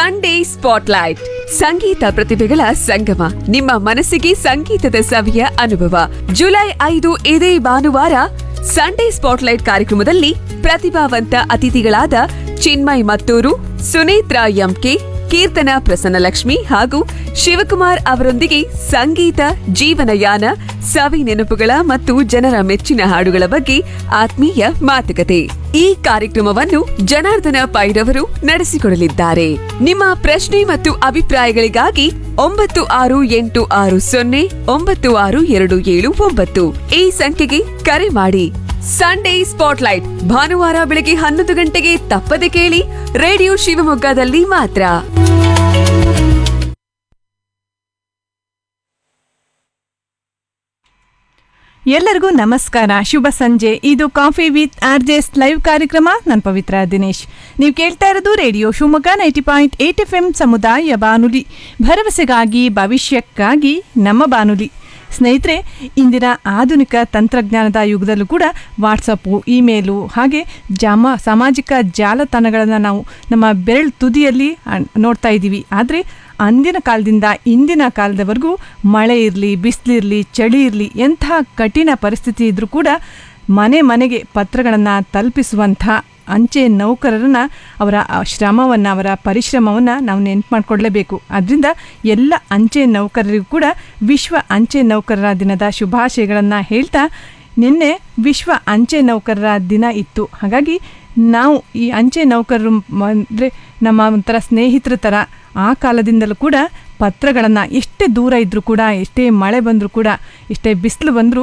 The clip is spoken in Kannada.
ಸಂಡೇ ಸ್ಪಾಟ್ಲೈಟ್ ಸಂಗೀತ ಪ್ರತಿಭೆಗಳ ಸಂಗಮ ನಿಮ್ಮ ಮನಸ್ಸಿಗೆ ಸಂಗೀತದ ಸವಿಯ ಅನುಭವ ಜುಲೈ ಐದು ಇದೇ ಭಾನುವಾರ ಸಂಡೇ ಸ್ಪಾಟ್ಲೈಟ್ ಕಾರ್ಯಕ್ರಮದಲ್ಲಿ ಪ್ರತಿಭಾವಂತ ಅತಿಥಿಗಳಾದ ಚಿನ್ಮಯ್ ಮತ್ತೂರು ಸುನೇತ್ರ ಎಂಕೆ ಕೀರ್ತನ ಪ್ರಸನ್ನಲಕ್ಷ್ಮಿ ಹಾಗೂ ಶಿವಕುಮಾರ್ ಅವರೊಂದಿಗೆ ಸಂಗೀತ ಜೀವನಯಾನ ಸವಿ ನೆನಪುಗಳ ಮತ್ತು ಜನರ ಮೆಚ್ಚಿನ ಹಾಡುಗಳ ಬಗ್ಗೆ ಆತ್ಮೀಯ ಮಾತುಕತೆ ಈ ಕಾರ್ಯಕ್ರಮವನ್ನು ಜನಾರ್ದನ ಪೈರವರು ನಡೆಸಿಕೊಡಲಿದ್ದಾರೆ ನಿಮ್ಮ ಪ್ರಶ್ನೆ ಮತ್ತು ಅಭಿಪ್ರಾಯಗಳಿಗಾಗಿ ಒಂಬತ್ತು ಆರು ಎಂಟು ಆರು ಸೊನ್ನೆ ಒಂಬತ್ತು ಆರು ಎರಡು ಏಳು ಒಂಬತ್ತು ಈ ಸಂಖ್ಯೆಗೆ ಕರೆ ಮಾಡಿ ಸಂಡೇ ಸ್ಪಾಟ್ಲೈಟ್ ಭಾನುವಾರ ಬೆಳಗ್ಗೆ ಹನ್ನೊಂದು ಗಂಟೆಗೆ ತಪ್ಪದೆ ಕೇಳಿ ರೇಡಿಯೋ ಶಿವಮೊಗ್ಗದಲ್ಲಿ ಮಾತ್ರ ಎಲ್ಲರಿಗೂ ನಮಸ್ಕಾರ ಶುಭ ಸಂಜೆ ಇದು coffee with R J's live ಕಾರ್ಯಕ್ರಮ ನಾನು ಪವಿತ್ರ ದಿನೇಶ್ ನೀವು ಕೇಳ್ತಾ ಇರೋದು radio Shivamogga ninety point eight F M ಸಮುದಾಯ ಬಾನುಲಿ ಭರವಸೆಗಾಗಿ ಭವಿಷ್ಯಕ್ಕಾಗಿ ನಮ್ಮ ಬಾನುಲಿ ಸ್ನೇಹಿತರೆ ಇಂದಿನ ಆಧುನಿಕ ತಂತ್ರಜ್ಞಾನದ ಯುಗದಲ್ಲೂ ಕೂಡ ವಾಟ್ಸಪ್ಪು ಇಮೇಲು ಹಾಗೆ ಜಾಮ ಸಾಮಾಜಿಕ ಜಾಲತಾಣಗಳನ್ನು ನಾವು ನಮ್ಮ ಬೆರಳು ತುದಿಯಲ್ಲಿ ಅಣ್- ನೋಡ್ತಾ ಇದ್ದೀವಿ ಆದರೆ ಅಂದಿನ ಕಾಲದಿಂದ ಇಂದಿನ ಕಾಲದವರೆಗೂ ಮಳೆ ಇರಲಿ ಬಿಸಿಲಿರಲಿ ಚಳಿ ಇರಲಿ ಎಂಥ ಕಠಿಣ ಪರಿಸ್ಥಿತಿ ಇದ್ದರೂ ಕೂಡ ಮನೆ ಮನೆಗೆ ಪತ್ರಗಳನ್ನು ತಲುಪಿಸುವಂಥ ಅಂಚೆ ನೌಕರರನ್ನ ಅವರ ಶ್ರಮವನ್ನು ಅವರ ಪರಿಶ್ರಮವನ್ನು ನಾವು ನೆನ್ಪು ಮಾಡಿಕೊಡ್ಲೇಬೇಕು ಅದರಿಂದ ಎಲ್ಲ ಅಂಚೆ ನೌಕರರಿಗೂ ಕೂಡ ವಿಶ್ವ ಅಂಚೆ ನೌಕರರ ದಿನದ ಶುಭಾಶಯಗಳನ್ನು ಹೇಳ್ತಾ ನಿನ್ನೆ ವಿಶ್ವ ಅಂಚೆ ನೌಕರರ ದಿನ ಇತ್ತು ಹಾಗಾಗಿ ನಾವು ಈ ಅಂಚೆ ನೌಕರರು ಅಂದರೆ ನಮ್ಮ ಒಂಥರ ಸ್ನೇಹಿತರ ಥರ ಆ ಕಾಲದಿಂದಲೂ ಕೂಡ ಪತ್ರಗಳನ್ನು ಎಷ್ಟೇ ದೂರ ಇದ್ದರೂ ಕೂಡ ಎಷ್ಟೇ ಮಳೆ ಬಂದರೂ ಕೂಡ ಎಷ್ಟೇ ಬಿಸಿಲು ಬಂದರೂ